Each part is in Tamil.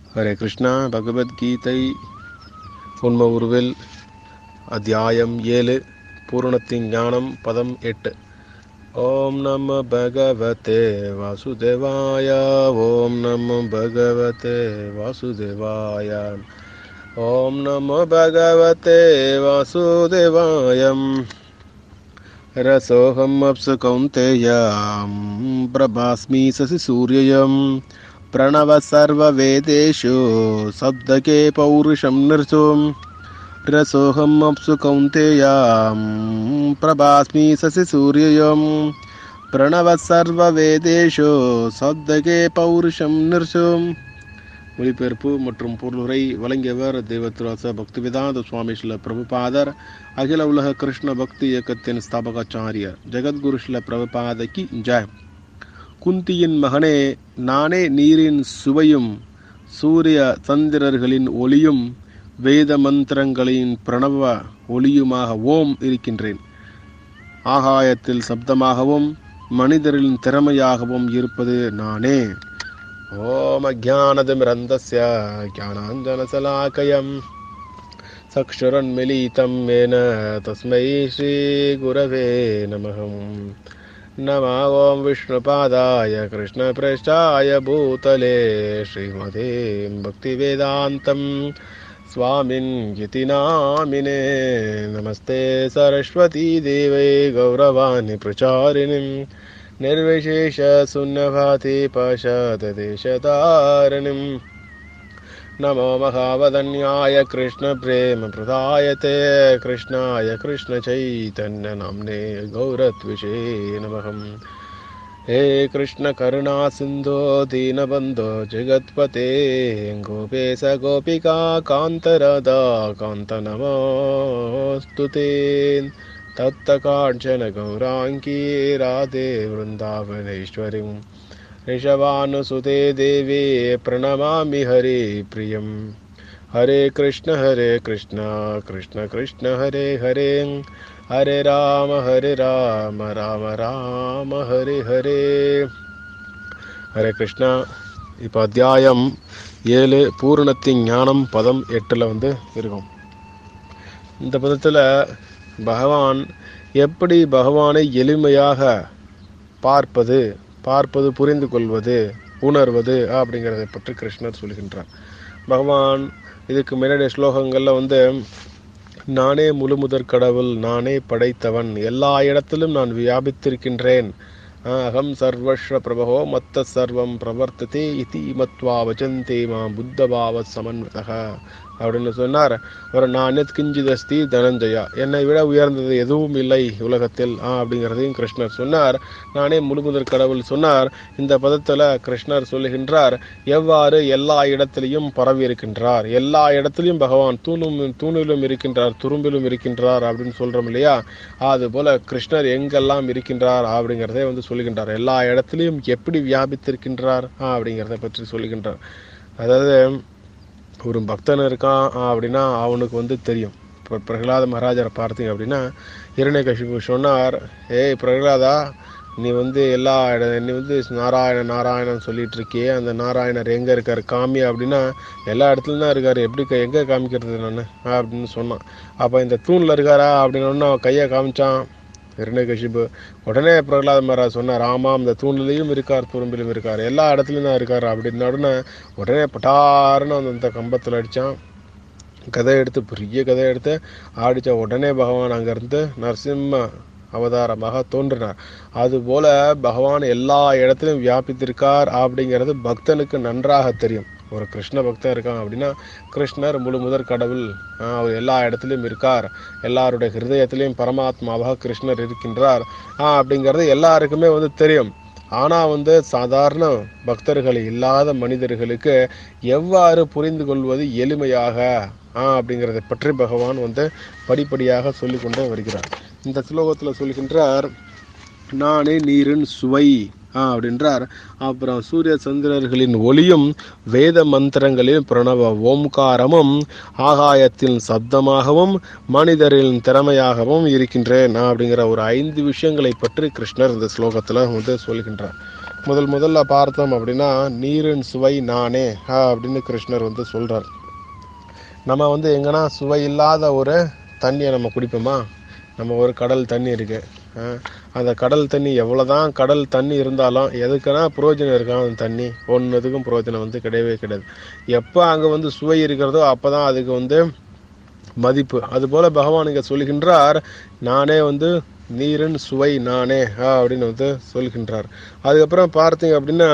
ஹரே கிருஷ்ணா பகவத்கீதை உண்ம உருவில் அத்தியாயம் ஏழு பூரணத்தின் ஞானம் பதம் எட்டு ஓம் நம பகவதே வாசுதேவாய ஓம் நம பகவதே வாசுதேவாய ஓம் நம பகவதே வாசுதேவாயம் रसोऽहम् अप्सु कौन्तेयं प्रभास्मि शशि सूर्ययं प्रणव सर्ववेदेषु शब्दके पौरुषं नृतुं रसोऽहम् अप्सु कौन्तेयं प्रभास्मि शशि सूर्ययं प्रणव सर्ववेदेषु शब्दके पौरुषं नृतुं மொழிபெயர்ப்பு மற்றும் பொருளுரை வழங்கியவர் தேவத்ராச பக்திவேதாந்த சுவாமி ஸ்ரீல பிரபுபாதர் அகில உலக கிருஷ்ண பக்தி இயக்கத்தின் ஸ்தாபகாச்சாரியர் ஜெகத்குரு ஸ்ரீல பிரபுபாதகி ஜெய் குந்தியின் மகனே நானே நீரின் சுவையும் சூரிய சந்திரர்களின் ஒளியும் வேத மந்திரங்களின் பிரணவ ஒளியுமாக ஓம் இருக்கின்றேன் ஆகாயத்தில் சப்தமாகவும் மனிதரின் திறமையாகவும் இருப்பது நானே ॐ अज्ञानतिमिरन्दस्य ज्ञानाञ्जनशलाकयं चक्षुरन्मिलितं येन तस्मै श्रीगुरवे नमः नमः ॐ विष्णुपादाय कृष्णप्रेष्ठाय भूतले श्रीमते भक्तिवेदान्तं स्वामिन् इति नामिने नमस्ते सरस्वतीदेवै गौरवाणि प्रचारिणीम् निर्विशेषशून्यभाति पशतदेशतारिणिम् नमो महावदन्याय कृष्णप्रेमप्रदायते कृष्णाय कृष्णचैतन्यनाम्ने गौरत्विषे नमः हे कृष्णकरुणासिन्धो दीनबन्धो जगत्पते गोपेश गोपिका कान्तरदा कान्तनमोऽस्तु ते तत्तकाञ्चन गौराङ्गी राधे वृन्दावनेश्वरीं ऋषभानुसुते देवी प्रणमामि हरे प्रियं हरे कृष्ण हरे कृष्ण कृष्ण कृष्ण हरे हरे हरे राम हरे राम राम राम हरे हरे ஹரே கிருஷ்ணா இப்போ அத்தியாயம் ஏழு பூரணத்தின் ஞானம் பதம் எட்டில் வந்து இருக்கும் இந்த பதத்தில் பகவான் எப்படி பகவானை எளிமையாக பார்ப்பது பார்ப்பது புரிந்து கொள்வது உணர்வது அப்படிங்கிறத பற்றி கிருஷ்ணர் சொல்கின்றார் பகவான் இதுக்கு முன்னாடி ஸ்லோகங்களில் வந்து நானே முழுமுதற் கடவுள் நானே படைத்தவன் எல்லா இடத்திலும் நான் வியாபித்திருக்கின்றேன் அகம் சர்வஸ்வ பிரபகோ மத்த சர்வம் பிரவர்த்ததே இதி மத்வா வச்சந்தே மா புத்தபாவ சமன்வதக அப்படின்னு சொன்னார் ஒரு நானத் கிஞ்சித் அஸ்தி தனஞ்சயா என்னை விட உயர்ந்தது எதுவும் இல்லை உலகத்தில் ஆ அப்படிங்கிறதையும் கிருஷ்ணர் சொன்னார் நானே முழுமுதற் கடவுள் சொன்னார் இந்த பதத்தில் கிருஷ்ணர் சொல்லுகின்றார் எவ்வாறு எல்லா இடத்திலையும் பரவி இருக்கின்றார் எல்லா இடத்திலையும் பகவான் தூணும் தூணிலும் இருக்கின்றார் துரும்பிலும் இருக்கின்றார் அப்படின்னு சொல்றோம் இல்லையா அது போல கிருஷ்ணர் எங்கெல்லாம் இருக்கின்றார் அப்படிங்கிறதே வந்து சொல்லுகின்றார் எல்லா இடத்திலையும் எப்படி வியாபித்திருக்கின்றார் அப்படிங்கிறத பற்றி சொல்லுகின்றார் அதாவது ஒரு பக்தன் இருக்கான் அப்படின்னா அவனுக்கு வந்து தெரியும் இப்போ பிரகலாத மகாராஜரை பார்த்தீங்க அப்படின்னா இரண்டை கஷிப்பு சொன்னார் ஏய் பிரகலாதா நீ வந்து எல்லா இட நீ வந்து நாராயண நாராயணன் சொல்லிட்டு இருக்கியே அந்த நாராயணர் எங்கே இருக்கார் காமி அப்படின்னா எல்லா இடத்துலையும் தான் இருக்கார் எப்படி எங்கே காமிக்கிறது நான் அப்படின்னு சொன்னான் அப்போ இந்த தூணில் இருக்காரா அப்படின்னு அவன் கையை காமிச்சான் இரண்டகசிபு உடனே பிரகலாத மகாராஜ் சொன்னார் ஆமாம் இந்த தூணிலையும் இருக்கார் துரும்பிலும் இருக்கார் எல்லா இடத்துலையும் தான் இருக்கார் அப்படின்னு உடனே உடனே பட்டாருன்னு அந்த அந்த கம்பத்தில் அடித்தான் கதை எடுத்து பெரிய கதை எடுத்து ஆடித்த உடனே பகவான் அங்கேருந்து நரசிம்ம அவதாரமாக தோன்றினார் அதுபோல பகவான் எல்லா இடத்திலும் வியாபித்திருக்கார் அப்படிங்கிறது பக்தனுக்கு நன்றாக தெரியும் ஒரு கிருஷ்ண பக்தன் இருக்கான் அப்படின்னா கிருஷ்ணர் முழு முதற் கடவுள் அவர் எல்லா இடத்துலையும் இருக்கார் எல்லாருடைய ஹிருதயத்திலையும் பரமாத்மாவாக கிருஷ்ணர் இருக்கின்றார் அப்படிங்கிறது எல்லாருக்குமே வந்து தெரியும் ஆனால் வந்து சாதாரண பக்தர்கள் இல்லாத மனிதர்களுக்கு எவ்வாறு புரிந்து கொள்வது எளிமையாக அப்படிங்கிறத பற்றி பகவான் வந்து படிப்படியாக சொல்லிக்கொண்டே வருகிறார் இந்த ஸ்லோகத்தில் சொல்கின்றார் நானே நீரின் சுவை அப்படின்றார் அப்புறம் சூரிய சந்திரர்களின் ஒளியும் வேத மந்திரங்களின் பிரணவ ஓம்காரமும் ஆகாயத்தின் சப்தமாகவும் மனிதரின் திறமையாகவும் இருக்கின்றேன் அப்படிங்கிற ஒரு ஐந்து விஷயங்களை பற்றி கிருஷ்ணர் இந்த ஸ்லோகத்தில் வந்து சொல்கின்றார் முதல் முதல்ல பார்த்தோம் அப்படின்னா நீரின் சுவை நானே ஆ, அப்படின்னு கிருஷ்ணர் வந்து சொல்றார் நம்ம வந்து எங்கன்னா சுவை இல்லாத ஒரு தண்ணியை நம்ம குடிப்போமா நம்ம ஒரு கடல் தண்ணி இருக்கு ஆ, அந்த கடல் தண்ணி எவ்வளோதான் கடல் தண்ணி இருந்தாலும் எதுக்குன்னா புரோஜனம் இருக்கா அந்த தண்ணி ஒன்றுத்துக்கும் புரோஜனம் வந்து கிடையவே கிடையாது எப்போ அங்கே வந்து சுவை இருக்கிறதோ அப்போ தான் அதுக்கு வந்து மதிப்பு அதுபோல பகவான் இங்க சொல்கின்றார் நானே வந்து நீரின் சுவை நானே ஆ, அப்படின்னு வந்து சொல்கின்றார் அதுக்கப்புறம் பார்த்தீங்க அப்படின்னா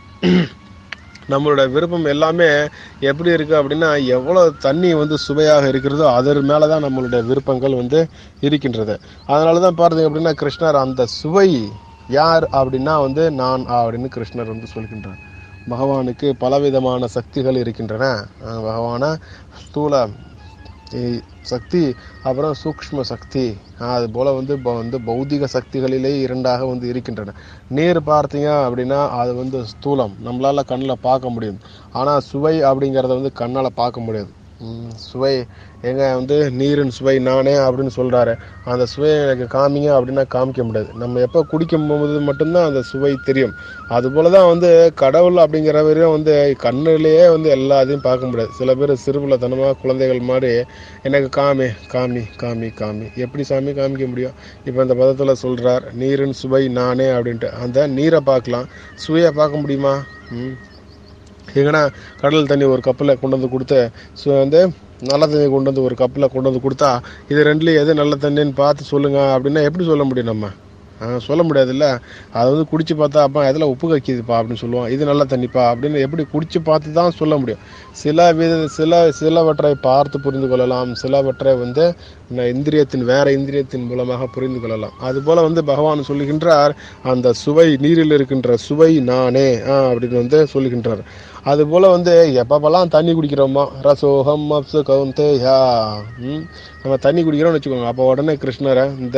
நம்மளோட விருப்பம் எல்லாமே எப்படி இருக்கு அப்படின்னா எவ்வளவு தண்ணி வந்து சுவையாக இருக்கிறதோ அதன் மேலே தான் நம்மளுடைய விருப்பங்கள் வந்து இருக்கின்றது அதனால தான் பார்த்தீங்க அப்படின்னா கிருஷ்ணர் அந்த சுவை யார் அப்படின்னா வந்து நான் அப்படின்னு கிருஷ்ணர் வந்து சொல்கின்றார் பகவானுக்கு பலவிதமான சக்திகள் இருக்கின்றன அஹ் பகவான ஸ்தூல இ- சக்தி அப்புறம் சூக்ஷ்ம சக்தி ஆஹ் அது போல வந்து ப- வந்து பௌதிக சக்திகளிலே இரண்டாக வந்து இருக்கின்றன நீர் பார்த்தீங்க அப்படின்னா அது வந்து ஸ்தூலம் நம்மளால கண்ணில் பார்க்க முடியும் ஆனா சுவை அப்படிங்கிறத வந்து கண்ணால பார்க்க முடியாது ம், சுவை எங்க வந்து நீரின் சுவை நானே அப்படின்னு சொல்றாரு அந்த சுவையை எனக்கு காமிங்க அப்படின்னா காமிக்க முடியாது நம்ம எப்போ குடிக்கும் போது மட்டும்தான் அந்த சுவை தெரியும் அது போலதான் வந்து கடவுள் அப்படிங்கிறவரையும் வந்து கண்ணிலேயே வந்து எல்லாத்தையும் பார்க்க முடியாது சில பேர் சிறுபிள்ளைத்தனமா குழந்தைகள் மாதிரி எனக்கு காமி காமி காமி காமி எப்படி சாமி காமிக்க முடியும் இப்போ இந்த பதத்தில் சொல்றார் நீரின் சுவை நானே அப்படின்ட்டு அந்த நீரை பார்க்கலாம் சுவையை பார்க்க முடியுமா ம் எங்கன்னா கடல் தண்ணி ஒரு கப்பில் கொண்டு வந்து கொடுத்து ஸோ வந்து நல்ல தண்ணி கொண்டு வந்து ஒரு கப்பில் கொண்டு வந்து கொடுத்தா இது ரெண்டுலேயும் எது நல்ல தண்ணின்னு பார்த்து சொல்லுங்க அப்படின்னா எப்படி சொல்ல முடியும் நம்ம ஆ, சொல்ல முடியாதுல்ல அதை வந்து குடிச்சு பார்த்தா அப்பா இதில் உப்பு கக்கிதுப்பா அப்படின்னு சொல்லுவோம் இது நல்ல தண்ணிப்பா அப்படின்னு எப்படி குடிச்சு பார்த்து தான் சொல்ல முடியும் சில வித சில சிலவற்றை பார்த்து புரிந்து கொள்ளலாம் சிலவற்றை வந்து இந்த இந்திரியத்தின் வேற இந்திரியத்தின் மூலமாக புரிந்து கொள்ளலாம் அதுபோல வந்து பகவான் சொல்லுகின்றார் அந்த சுவை நீரில் இருக்கின்ற சுவை நானே ஆ, அப்படின்னு வந்து சொல்லுகின்றார் அதுபோல வந்து எப்பப்பெல்லாம் தண்ணி குடிக்கிறோமோ ரசோகம் அப்சு கவுந்தேயா ம் நம்ம தண்ணி குடிக்கிறோம்னு வச்சுக்கோங்க அப்போ உடனே கிருஷ்ணரை இந்த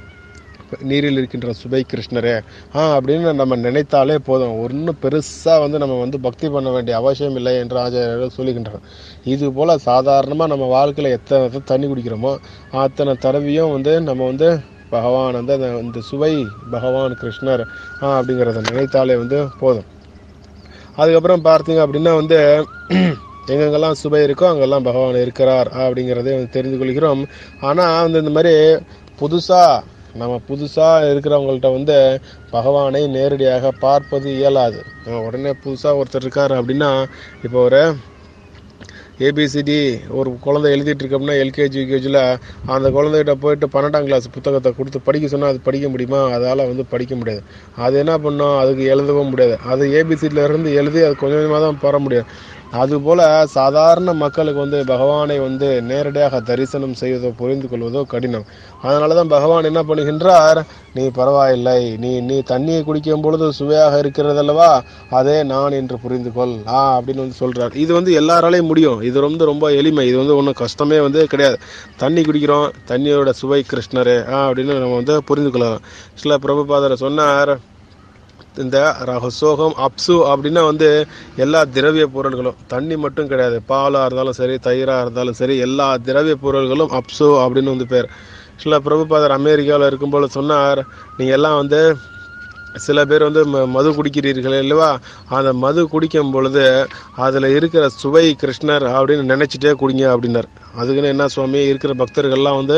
நீரில் இருக்கின்ற சுபை கிருஷ்ணரே ஆ அப்படின்னு நம்ம நினைத்தாலே போதும் ஒன்றும் பெருசாக வந்து நம்ம வந்து பக்தி பண்ண வேண்டிய அவசியம் இல்லை என்று ஆச்சாரியர்கள் சொல்லுகின்றனர் இது போல் சாதாரணமாக நம்ம வாழ்க்கையில் எத்தனை தண்ணி குடிக்கிறோமோ அத்தனை தடவையும் வந்து நம்ம வந்து பகவான் வந்து அந்த இந்த சுவை பகவான் கிருஷ்ணர் ஆ அப்படிங்கிறத நினைத்தாலே வந்து போதும் அதுக்கப்புறம் பார்த்தீங்க அப்படின்னா வந்து எங்கெங்கெல்லாம் சுவை இருக்கோ அங்கெல்லாம் பகவான் இருக்கிறார் அப்படிங்கிறதை வந்து தெரிந்து கொள்கிறோம் ஆனால் வந்து இந்த மாதிரி புதுசாக நம்ம புதுசாக இருக்கிறவங்கள்ட்ட வந்து பகவானை நேரடியாக பார்ப்பது இயலாது நம்ம உடனே புதுசாக ஒருத்தர் இருக்கார் அப்படின்னா இப்போ ஒரு ஏபிசிடி ஒரு குழந்தை எழுதிட்டு இருக்கோம்னா எல்கேஜி யூகேஜியில் அந்த குழந்தைகிட்ட போயிட்டு பன்னெண்டாம் கிளாஸ் புத்தகத்தை கொடுத்து படிக்க சொன்னால் அது படிக்க முடியுமா அதால் வந்து படிக்க முடியாது அது என்ன பண்ணும் அதுக்கு எழுதவும் முடியாது அது ஏபிசிடியில் இருந்து எழுதி அது கொஞ்சம் கொஞ்சமாக தான் பெற முடியும் அதுபோல சாதாரண மக்களுக்கு வந்து பகவானை வந்து நேரடியாக தரிசனம் செய்வதோ புரிந்து கொள்வதோ கடினம் அதனால தான் பகவான் என்ன பண்ணுகின்றார் நீ பரவாயில்லை நீ நீ தண்ணியை குடிக்கும் பொழுது சுவையாக இருக்கிறதல்லவா அதே நான் என்று புரிந்து கொள் ஆ அப்படின்னு வந்து சொல்றார் இது வந்து எல்லாராலையும் முடியும் இது வந்து ரொம்ப எளிமை இது வந்து ஒன்றும் கஷ்டமே வந்து கிடையாது தண்ணி குடிக்கிறோம் தண்ணியோட சுவை கிருஷ்ணரே ஆ அப்படின்னு நம்ம வந்து புரிந்து கொள்ளலாம் சில பிரபுபாதரை சொன்னார் இந்த ரகசோகம் அப்சு அப்படின்னா வந்து எல்லா திரவிய பொருள்களும் தண்ணி மட்டும் கிடையாது பாலாக இருந்தாலும் சரி தயிராக இருந்தாலும் சரி எல்லா திரவிய பொருள்களும் அப்சு அப்படின்னு வந்து பேர் சில பிரபுபாதர் அமெரிக்காவில் இருக்கும்போது சொன்னார் நீங்கள் எல்லாம் வந்து சில பேர் வந்து ம- மது குடிக்கிறீர்கள் இல்லவா அந்த மது குடிக்கும் பொழுது அதில் இருக்கிற சுவை கிருஷ்ணர் அப்படின்னு நினச்சிட்டே குடிங்க அப்படின்னார் அதுக்குன்னு என்ன சுவாமி இருக்கிற பக்தர்கள்லாம் வந்து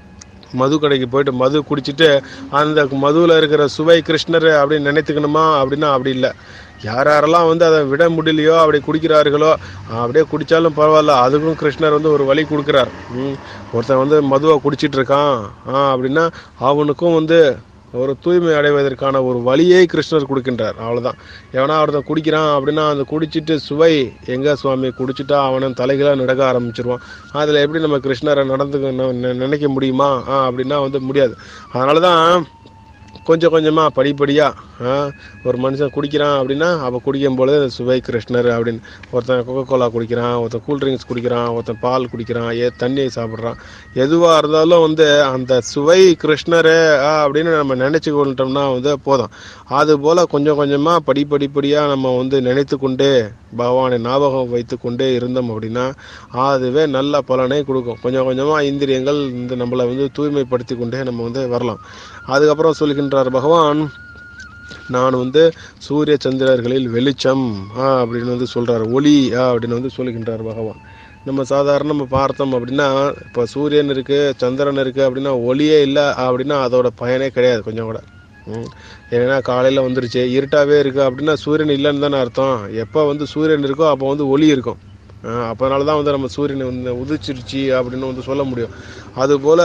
மது கடைக்கு போயிட்டு மது குடிச்சிட்டு அந்த மதுவில் இருக்கிற சுவை கிருஷ்ணர் அப்படின்னு நினைத்துக்கணுமா அப்படின்னா அப்படி இல்லை யார் யாரெல்லாம் வந்து அதை விட முடியலையோ அப்படி குடிக்கிறார்களோ அப்படியே குடித்தாலும் பரவாயில்ல அதுக்கும் கிருஷ்ணர் வந்து ஒரு வழி கொடுக்குறார் ம், ஒருத்தன் வந்து மதுவை குடிச்சிட்டு இருக்கான் ஆ அப்படின்னா அவனுக்கும் வந்து ஒரு தூய்மை அடைவதற்கான ஒரு வழியை கிருஷ்ணர் கொடுக்கின்றார் அவ்வளவுதான் எவனா ஒருத்தன் குடிக்கிறான் அப்படின்னா அந்த குடிச்சிட்டு சுவை எங்க சுவாமி குடிச்சிட்டா அவனை தலைகளாக நடக்க ஆரம்பிச்சிருவான் அதில் எப்படி நம்ம கிருஷ்ணரை நடந்து ந- நினைக்க முடியுமா ஆ அப்படின்னா வந்து முடியாது அதனால தான் கொஞ்சம் கொஞ்சமாக படிப்படியாக ஒரு மனுஷன் குடிக்கிறான் அப்படின்னா அப்போ குடிக்கும் பொழுது அந்த சுவை கிருஷ்ணர் அப்படின்னு ஒருத்தன் கொக்கோ கோலா குடிக்கிறான் ஒருத்தன் கூல் ட்ரிங்க்ஸ் குடிக்கிறான் ஒருத்தன் பால் குடிக்கிறான் ஏ தண்ணியை சாப்பிட்றான் எதுவாக இருந்தாலும் வந்து அந்த சுவை கிருஷ்ணரு ஆ, அப்படின்னு நம்ம நினச்சி கொண்டோம்னா வந்து போதும் அதுபோல் கொஞ்சம் கொஞ்சமாக படிப்படிப்படியாக நம்ம வந்து நினைத்து கொண்டே பகவானை ஞாபகம் வைத்து கொண்டே இருந்தோம் அப்படின்னா அதுவே நல்ல பலனை கொடுக்கும் கொஞ்சம் கொஞ்சமாக இந்திரியங்கள் இந்த நம்மளை வந்து தூய்மைப்படுத்தி கொண்டே நம்ம வந்து வரலாம் அதுக்கப்புறம் சொல்கின்றார் பகவான் நான் வந்து சூரிய சந்திரர்களில் வெளிச்சம் ஆ அப்படின்னு வந்து சொல்றார் ஒளி ஆ அப்படின்னு வந்து சொல்லுகின்றார் பகவான் நம்ம சாதாரண நம்ம பார்த்தோம் அப்படின்னா இப்போ சூரியன் இருக்கு சந்திரன் இருக்கு அப்படின்னா ஒளியே இல்லை அப்படின்னா அதோட பயனே கிடையாது கொஞ்சம் கூட ம். ஏன்னா காலையில் வந்துருச்சு இருட்டாவே இருக்கு அப்படின்னா சூரியன் இல்லைன்னு தானே அர்த்தம் எப்போ வந்து சூரியன் இருக்கோ அப்போ வந்து ஒளி இருக்கும் அப்போனால தான் வந்து நம்ம சூரியன் வந்து உதிச்சிருச்சு அப்படின்னு வந்து சொல்ல முடியும் அதுபோல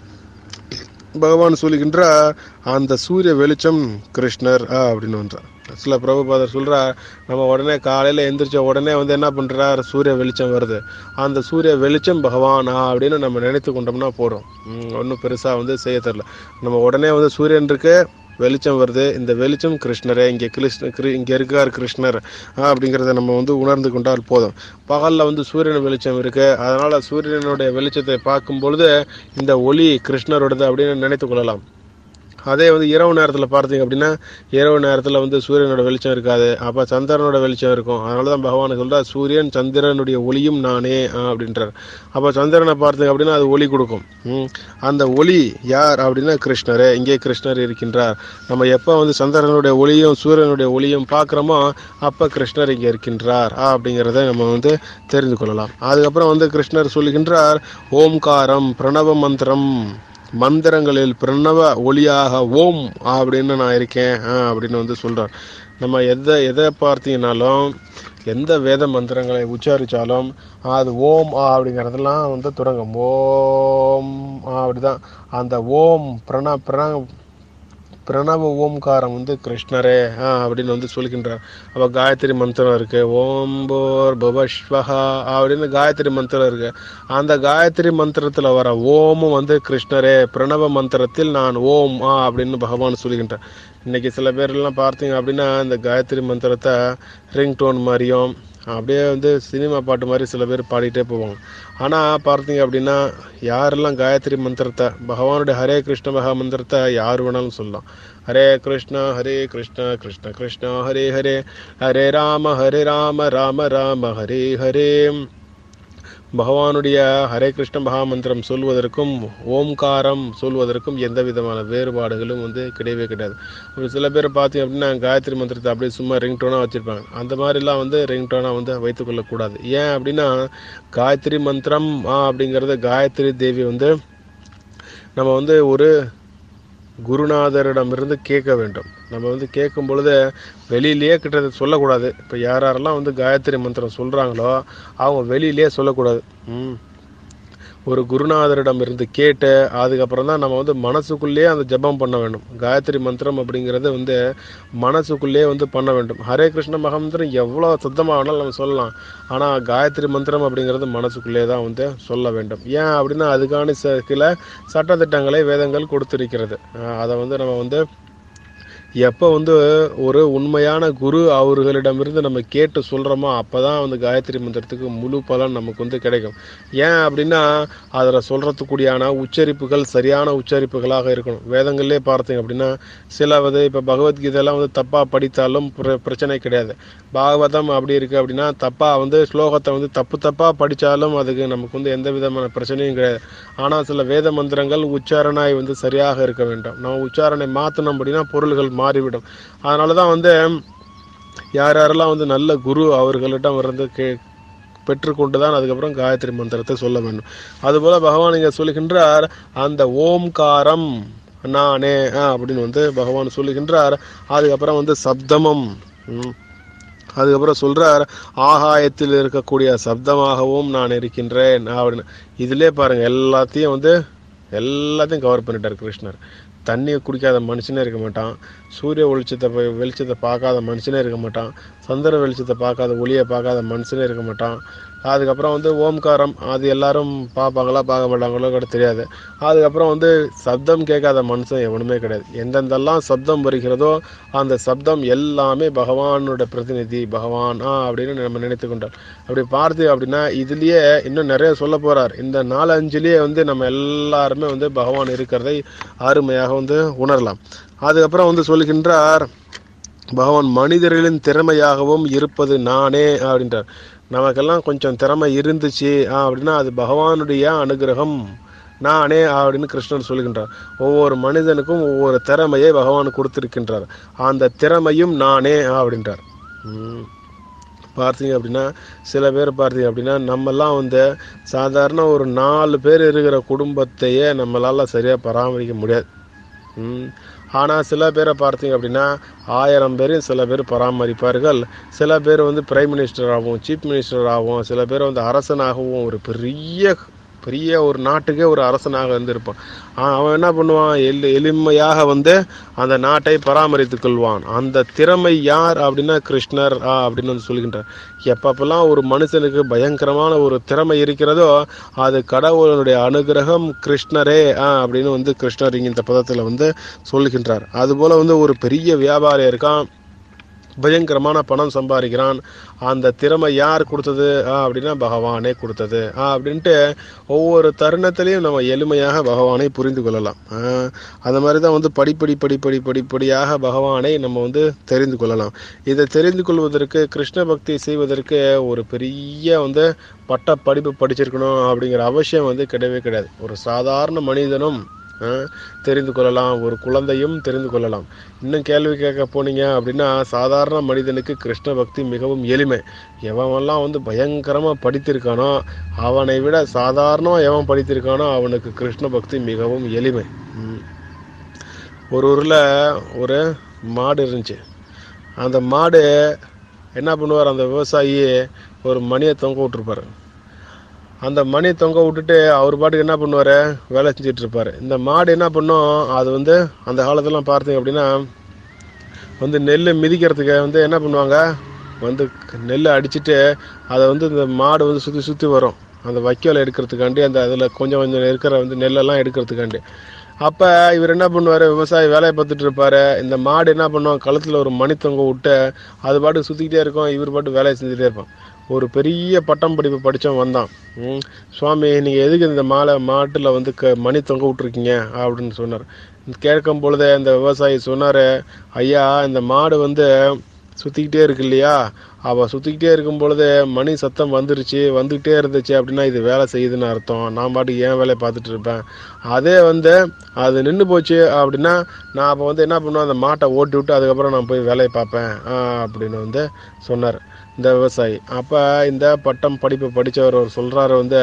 பகவான் சொல்லுகின்ற அந்த சூரிய வெளிச்சம் கிருஷ்ணர் ஆ, அப்படின்னு வந்தார் சில பிரபுபாதர் சொல்றார் நம்ம உடனே காலையில் எந்திரிச்ச உடனே வந்து என்ன பண்றார் சூரிய வெளிச்சம் வருது அந்த சூரிய வெளிச்சம் பகவானா அப்படின்னு நம்ம நினைத்து கொண்டோம்னா போறோம் ஒன்றும் பெருசாக வந்து செய்ய தெரில நம்ம உடனே வந்து சூரியன் இருக்கு வெளிச்சம் வருது இந்த வெளிச்சம் கிருஷ்ணரே இங்கே கிருஷ்ண கிரு இங்கே இருக்கார் கிருஷ்ணர் ஆ, அப்படிங்கிறத நம்ம வந்து உணர்ந்து கொண்டால் போதும் பகலில் வந்து சூரியன் வெளிச்சம் இருக்கு அதனால சூரியனுடைய வெளிச்சத்தை பார்க்கும் பொழுது இந்த ஒளி கிருஷ்ணரோடது அப்படின்னு நினைத்து கொள்ளலாம் அதே வந்து இரவு நேரத்தில் பார்த்தீங்க அப்படின்னா இரவு நேரத்தில் வந்து சூரியனோட வெளிச்சம் இருக்காது அப்போ சந்திரனோட வெளிச்சம் இருக்கும் அதனால தான் பகவான் சொல்றார் சூரியன் சந்திரனுடைய ஒளியும் நானே ஆ, அப்படின்றார் அப்போ சந்திரனை பார்த்தீங்க அப்படின்னா அது ஒளி கொடுக்கும் ம். அந்த ஒளி யார் அப்படின்னா கிருஷ்ணரே இங்கே கிருஷ்ணர் இருக்கின்றார் நம்ம எப்போ வந்து சந்திரனுடைய ஒளியும் சூரியனுடைய ஒளியும் பார்க்குறோமோ அப்போ கிருஷ்ணர் இங்கே இருக்கின்றார் ஆ, அப்படிங்கிறத நம்ம வந்து தெரிந்து கொள்ளலாம் அதுக்கப்புறம் வந்து கிருஷ்ணர் சொல்லுகின்றார் ஓம்காரம் பிரணவ மந்திரம் மந்திரங்களில் பிரணவ ஒளியாக ஓம் அப்படின்னு நான் இருக்கேன் ஆ, அப்படின்னு வந்து சொல்றார் நம்ம எதை எதை பார்த்தீங்கன்னாலும் எந்த வேத மந்திரங்களை உச்சரித்தாலும் அது ஓம் ஆ அப்படிங்கிறதெல்லாம் வந்து தொடங்கும் ஓம் ஆ அப்படிதான் அந்த ஓம் பிரண பிரண பிரணவ ஓம்காரம் வந்து கிருஷ்ணரே ஆ அப்படின்னு வந்து சொல்கின்றார் அப்போ காயத்ரி மந்திரம் இருக்கு ஓம் போர் பவஸ்வஹா அப்படின்னு காயத்ரி மந்திரம் இருக்கு அந்த காயத்ரி மந்திரத்தில் வர ஓமும் வந்து கிருஷ்ணரே பிரணவ மந்திரத்தில் நான் ஓம் ஆ அப்படின்னு பகவான் சொல்கின்றார் இன்னைக்கு சில பேர்லாம் பார்த்தீங்க அப்படின்னா இந்த காயத்ரி மந்திரத்தை ரிங்டோன் மாதிரியும் அப்படியே வந்து சினிமா பாட்டு மாதிரி சில பேர் பாடிட்டே போவாங்க ஆனால் பார்த்தீங்க அப்படின்னா யாரெல்லாம் காயத்ரி மந்திரத்தை பகவானுடைய ஹரே கிருஷ்ண மகா மந்திரத்தை யார் வேணாலும் சொல்லலாம் ஹரே கிருஷ்ணா ஹரே கிருஷ்ணா கிருஷ்ண கிருஷ்ணா ஹரே ஹரே ஹரே ராம ஹரே ராம ராம ராம ஹரே ஹரே பகவானுடைய ஹரே கிருஷ்ண மகாமந்திரம் சொல்வதற்கும் ஓம்காரம் சொல்வதற்கும் எந்த விதமான வேறுபாடுகளும் வந்து கிடையவே கிடையாது ஒரு சில பேர் பார்த்தீங்க அப்படின்னா காயத்ரி மந்திரத்தை அப்படியே சும்மா ரிங்டோனாக வச்சுருப்பாங்க அந்த மாதிரிலாம் வந்து ரிங்டோனாக வந்து வைத்துக்கொள்ளக்கூடாது ஏன் அப்படின்னா காயத்ரி மந்திரம் ஆ, அப்படிங்கிறது காயத்ரி தேவி வந்து நம்ம வந்து ஒரு குருநாதரிடமிருந்து கேட்க வேண்டும் நம்ம வந்து கேட்கும் பொழுது வெளியிலேயே கிட்ட சொல்லக்கூடாது இப்போ யார் யாரெல்லாம் வந்து காயத்ரி மந்திரம் சொல்கிறாங்களோ அவங்க வெளியிலேயே சொல்லக்கூடாது ம் ஒரு குருநாதரிடம் இருந்து கேட்டு அதுக்கப்புறம் தான் நம்ம வந்து மனசுக்குள்ளேயே அந்த ஜெபம் பண்ண வேண்டும் காயத்ரி மந்திரம் அப்படிங்கிறது வந்து மனசுக்குள்ளேயே வந்து பண்ண வேண்டும் ஹரே கிருஷ்ண மகாமந்திரம் எவ்வளோ சுத்தமாக வேணாலும் நம்ம சொல்லலாம் ஆனால் காயத்ரி மந்திரம் அப்படிங்கிறது மனசுக்குள்ளேயே தான் வந்து சொல்ல வேண்டும் ஏன் அப்படின்னா அதுக்கான ச- சில சட்டத்திட்டங்களை வேதங்கள் கொடுத்திருக்கிறது அஹ் அதை வந்து நம்ம வந்து எப்போ வந்து ஒரு உண்மையான குரு அவர்களிடமிருந்து நம்ம கேட்டு சொல்கிறோமோ அப்போ தான் வந்து காயத்ரி மந்திரத்துக்கு முழு பலன் நமக்கு வந்து கிடைக்கும் ஏன் அப்படின்னா அதில் சொல்கிறதுக்கூடியான உச்சரிப்புகள் சரியான உச்சரிப்புகளாக இருக்கணும் வேதங்கள்லே பார்த்தீங்க அப்படின்னா சில வந்து இப்போ பகவத்கீதையெல்லாம் வந்து தப்பாக படித்தாலும் பிர- பிரச்சனை கிடையாது பாகவதம் அப்படி இருக்குது அப்படின்னா தப்பாக வந்து ஸ்லோகத்தை வந்து தப்பு தப்பாக படித்தாலும் அதுக்கு நமக்கு வந்து எந்த விதமான பிரச்சனையும் கிடையாது ஆனால் சில வேத மந்திரங்கள் உச்சாரணை வந்து சரியாக இருக்க வேண்டும் நம்ம உச்சாரணை மாற்றணும் அப்படின்னா பொருள்கள் மாறிவிடும் அதனால தான் வந்து யார் யாரெல்லாம் வந்து நல்ல குரு அவர்களிடம் இருந்து கே பெற்றுக்கொண்டு தான் அதுக்கப்புறம் காயத்ரி மந்திரத்தை சொல்ல வேண்டும் அதுபோல பகவான் இங்கே சொல்லுகின்றார் அந்த ஓம்காரம் நானே ஆ, அப்படின்னு வந்து பகவான் சொல்லுகின்றார் அதுக்கப்புறம் வந்து சப்தமம் ம். அதுக்கப்புறம் சொல்றார் ஆகாயத்தில் இருக்கக்கூடிய சப்தமாகவும் நான் இருக்கின்றேன் அப்படின்னு இதிலே பாருங்க எல்லாத்தையும் வந்து எல்லாத்தையும் கவர் பண்ணிட்டார் கிருஷ்ணர் தண்ணியை குடிக்காத மனுஷனே இருக்க மாட்டான் சூரிய வெளிச்சத்தை போய் வெளிச்சத்தை பார்க்காத மனுஷனே இருக்க மாட்டான் சந்திர வெளிச்சத்தை பார்க்காத ஒளியை பார்க்காத மனுஷனே இருக்க மாட்டான் அதுக்கப்புறம் வந்து ஓம்காரம் அது எல்லாரும் பார்ப்பாங்களா பார்க்க மாட்டாங்களோ கூட தெரியாது அதுக்கப்புறம் வந்து சப்தம் கேட்காத மனுஷன் எவனுமே கிடையாது எந்தெந்தெல்லாம் சப்தம் வருகிறதோ அந்த சப்தம் எல்லாமே பகவானோட பிரதிநிதி பகவான் ஆ அப்படின்னு நம்ம நினைத்து கொண்டார் அப்படி பார்த்து அப்படின்னா இதுலயே இன்னும் நிறைய சொல்ல போறார் இந்த நாலு அஞ்சுலயே வந்து நம்ம எல்லாருமே வந்து பகவான் இருக்கிறதை அருமையாக வந்து உணரலாம் அதுக்கப்புறம் வந்து சொல்கின்றார் பகவான் மனிதர்களின் திறமையாகவும் இருப்பது நானே அப்படின்றார் நமக்கெல்லாம் கொஞ்சம் திறமை இருந்துச்சு ஆ, அப்படின்னா அது பகவானுடைய அனுகிரகம் நானே அப்படின்னு கிருஷ்ணர் சொல்கின்றார் ஒவ்வொரு மனிதனுக்கும் ஒவ்வொரு திறமையை பகவான் கொடுத்திருக்கின்றார் அந்த திறமையும் நானே அப்படின்றார் ம். பார்த்தீங்க அப்படின்னா சில பேர் பார்த்தீங்க அப்படின்னா நம்மெல்லாம் வந்து சாதாரண ஒரு நாலு பேர் இருக்கிற குடும்பத்தையே நம்மளால சரியாக பராமரிக்க முடியாது ம். ஆனால் சில பேரை பார்த்தீங்க அப்படின்னா ஆயிரம் பேரையும் சில பேர் பராமரிப்பார்கள் சில பேர் வந்து பிரைம் மினிஸ்டராகவும் சீஃப் மினிஸ்டராகவும் சில பேர் வந்து அரசனாகவும் ஒரு பெரிய பெரிய ஒரு நாட்டுக்கே ஒரு அரசனாக இருந்திருப்பான் ஆ, அவன் என்ன பண்ணுவான் எளி எளிமையாக வந்து அந்த நாட்டை பராமரித்துக் கொள்வான் அந்த திறமை யார் அப்படின்னா கிருஷ்ணர் ஆ, அப்படின்னு வந்து சொல்கின்றார் எப்பப்பெல்லாம் ஒரு மனுஷனுக்கு பயங்கரமான ஒரு திறமை இருக்கிறதோ அது கடவுளுடைய அனுகிரகம் கிருஷ்ணரே ஆ, அப்படின்னு வந்து கிருஷ்ணர் இங்க இந்த பதத்தில் வந்து சொல்கின்றார் அதுபோல வந்து ஒரு பெரிய வியாபாரி இருக்கான் பயங்கரமான பணம் சம்பாதிக்கிறான் அந்த திறமை யார் கொடுத்தது ஆ, அப்படின்னா பகவானே கொடுத்தது ஆ, அப்படின்ட்டு ஒவ்வொரு தருணத்திலையும் நம்ம எளிமையாக பகவானை புரிந்து கொள்ளலாம் ஆ, அந்த மாதிரி தான் வந்து படிப்படி படிப்படி படிப்படியாக பகவானை நம்ம வந்து தெரிந்து கொள்ளலாம் இதை தெரிந்து கொள்வதற்கு கிருஷ்ண பக்தி செய்வதற்கு ஒரு பெரிய வந்து பட்ட படிப்பு படிச்சிருக்கணும் அப்படிங்கிற அவசியம் வந்து கிடையவே கிடையாது ஒரு சாதாரண மனிதனும் ஆ, தெரிந்து கொள்ளலாம் ஒரு குழந்தையும் தெரிந்து கொள்ளலாம் இன்னும் கேள்வி கேட்க போனீங்க அப்படின்னா சாதாரண மனிதனுக்கு கிருஷ்ண பக்தி மிகவும் எளிமை எவன்லாம் வந்து பயங்கரமாக படித்திருக்கானோ அவனை விட சாதாரணமாக எவன் படித்திருக்கானோ அவனுக்கு கிருஷ்ண பக்தி மிகவும் எளிமை ம். ஒரு ஊரில் ஒரு மாடு இருந்துச்சு அந்த மாடு என்ன பண்ணுவார் அந்த விவசாயி ஒரு மணியை தொங்க விட்டுருப்பாரு அந்த மணி தொங்க விட்டுட்டு அவர் பாட்டுக்கு என்ன பண்ணுவார் வேலை செஞ்சுட்டு இருப்பார் இந்த மாடு என்ன பண்ணும் அது வந்து அந்த காலத்துலலாம் பார்த்தீங்க அப்படின்னா வந்து நெல் மிதிக்கிறதுக்கு வந்து என்ன பண்ணுவாங்க வந்து நெல்லை அடிச்சுட்டு அதை வந்து இந்த மாடு வந்து சுற்றி சுற்றி வரும் அந்த வைக்கோல் எடுக்கிறதுக்காண்டி அந்த அதில் கொஞ்சம் கொஞ்சம் இருக்கிற வந்து நெல்லெல்லாம் எடுக்கிறதுக்காண்டி அப்போ இவர் என்ன பண்ணுவார் விவசாயி வேலையை பார்த்துட்டு இருப்பாரு இந்த மாடு என்ன பண்ணும் கழுத்தில் ஒரு மணி தொங்க விட்டு அது பாட்டுக்கு சுற்றிக்கிட்டே இருக்கும் இவர் பாட்டு வேலையை செஞ்சுட்டே இருப்பான் ஒரு பெரிய பட்டம் படிப்பு படித்தவன் வந்தான் ம், சுவாமி நீங்கள் எதுக்கு இந்த மாலை மாட்டில் வந்து க மணி தொங்க விட்ருக்கீங்க அப்படின்னு சொன்னார் கேட்கும் பொழுதே இந்த விவசாயி சொன்னார் ஐயா இந்த மாடு வந்து சுற்றிக்கிட்டே இருக்கு இல்லையா அவள் சுற்றிக்கிட்டே இருக்கும் பொழுது மணி சத்தம் வந்துருச்சு வந்துக்கிட்டே இருந்துச்சு அப்படின்னா இது வேலை செய்யுதுன்னு அர்த்தம் நான் பாட்டுக்கு ஏன் வேலையை பார்த்துட்டு இருப்பேன் அதே வந்து அது நின்று போச்சு அப்படின்னா நான் அப்போ வந்து என்ன பண்ணுவேன் அந்த மாட்டை ஓட்டி விட்டு அதுக்கப்புறம் நான் போய் வேலையை பார்ப்பேன் ஆ, அப்படின்னு வந்து சொன்னார் இந்த விவசாயி அப்போ இந்த பட்டம் படிப்பு படித்தவர் சொல்கிறாரு வந்து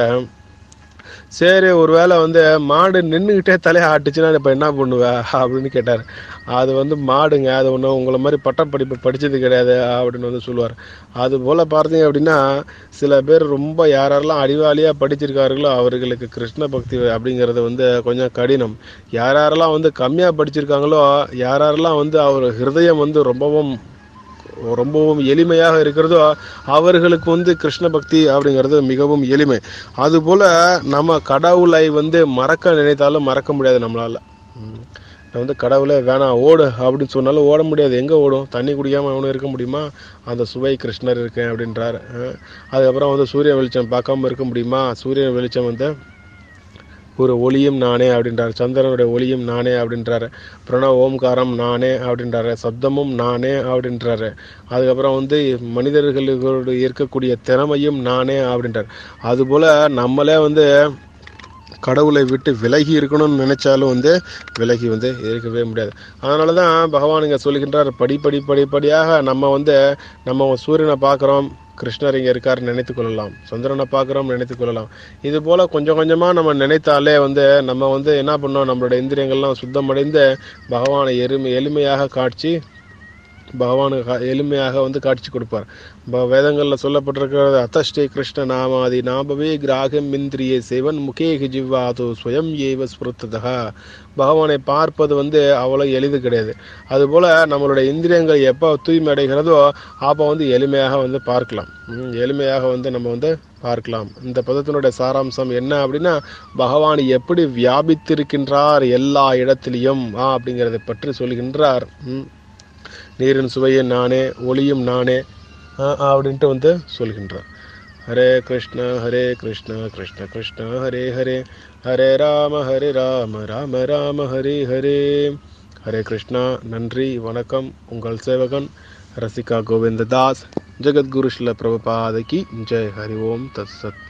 சரி ஒருவேளை வந்து மாடு நின்றுக்கிட்டே தலையை ஆட்டுச்சுன்னா இப்போ என்ன பண்ணுவ அப்படின்னு கேட்டார் அது வந்து மாடுங்க அது ஒன்றும் உங்களை மாதிரி பட்டப்படிப்பு படித்தது கிடையாது அப்படின்னு வந்து சொல்லுவார் அது போல் பார்த்தீங்க அப்படின்னா சில பேர் ரொம்ப யாரெல்லாம் அறிவாளியாக படிச்சிருக்கார்களோ அவர்களுக்கு கிருஷ்ண பக்தி அப்படிங்கிறது வந்து கொஞ்சம் கடினம் யார் யாரெல்லாம் வந்து கம்மியாக படிச்சிருக்காங்களோ யார் யாரெல்லாம் வந்து அவர் ஹிருதயம் வந்து ரொம்பவும் ரொம்பவும் எளிமையாக இருக்கிறதோ அவர்களுக்கு வந்து கிருஷ்ண பக்தி அப்படிங்கிறது மிகவும் எளிமை அதுபோல நம்ம கடவுளை வந்து மறக்க நினைத்தாலும் மறக்க முடியாது நம்மளால ம். நான் வந்து கடவுளே வேணாம் ஓடு அப்படின்னு சொன்னாலும் ஓட முடியாது எங்கே ஓடும் தண்ணி குடிக்காமல் அவனும் இருக்க முடியுமா அந்த சுவை கிருஷ்ணர் இருக்கேன் அப்படின்றாரு அஹ். அதுக்கப்புறம் வந்து சூரிய வெளிச்சம் பார்க்காம இருக்க முடியுமா சூரிய வெளிச்சம் வந்து ஒரு ஒளியும் நானே அப்படின்றாரு சந்திரனுடைய ஒளியும் நானே அப்படின்றாரு பிரணவ ஓம்காரம் நானே அப்படின்றாரு சப்தமும் நானே அப்படின்றாரு அதுக்கப்புறம் வந்து மனிதர்களுக்கு இருக்கக்கூடிய திறமையும் நானே அப்படின்றார் அதுபோல் நம்மளே வந்து கடவுளை விட்டு விலகி இருக்கணும்னு நினைச்சாலும் வந்து விலகி வந்து இருக்கவே முடியாது அதனால தான் பகவான் இங்கே சொல்கின்றார் படிப்படி படிப்படியாக நம்ம வந்து நம்ம சூரியனை பார்க்குறோம் கிருஷ்ணர் இங்கே இருக்காருன்னு நினைத்து கொள்ளலாம் சந்திரனை பார்க்குறோம் நினைத்து கொள்ளலாம் இது போல் கொஞ்சம் கொஞ்சமாக நம்ம நினைத்தாலே வந்து நம்ம வந்து என்ன பண்ணோம் நம்மளோட இந்திரியங்கள்லாம் சுத்தமடைந்து பகவானை எளிமை எளிமையாக காட்சி பகவானுக்கு கா- எளிமையாக வந்து காட்சி கொடுப்பார் ப- வேதங்கள்ல சொல்லப்பட்டிருக்கிறது அத்தஸ்ரீ கிருஷ்ண நாமாதி நாபவே கிராகம் இந்திரிய சேவன் முகேகி ஜிவ்வாது ஸ்வயம் ஏவ ஸ்மிருத்ததா பகவானை பார்ப்பது வந்து அவ்வளோ எளிது கிடையாது அதுபோல் நம்மளுடைய இந்திரியங்கள் எப்போ தூய்மை அடைகிறதோ அப்போ வந்து எளிமையாக வந்து பார்க்கலாம் ம், எளிமையாக வந்து நம்ம வந்து பார்க்கலாம் இந்த பதத்தினுடைய சாராம்சம் என்ன அப்படின்னா பகவான் எப்படி வியாபித்திருக்கின்றார் எல்லா இடத்திலையும் ஆ அப்படிங்கிறதை பற்றி சொல்கின்றார் ம். நீரின் சுவையும் நானே ஒளியும் நானே ஆ, அப்படின்ட்டு வந்து சொல்கின்றார் ஹரே கிருஷ்ண ஹரே கிருஷ்ண கிருஷ்ண கிருஷ்ண ஹரே ஹரே ஹரே ராம ஹரே ராம ராம ராம ஹரே ஹரே ஹரே கிருஷ்ணா நன்றி வணக்கம் உங்கள் சேவகன் ரசிகா கோவிந்ததாஸ் ஜெகத்குரு ஸ்ல பிரபுபாதகி ஜெய் ஹரி ஓம் தத் சத்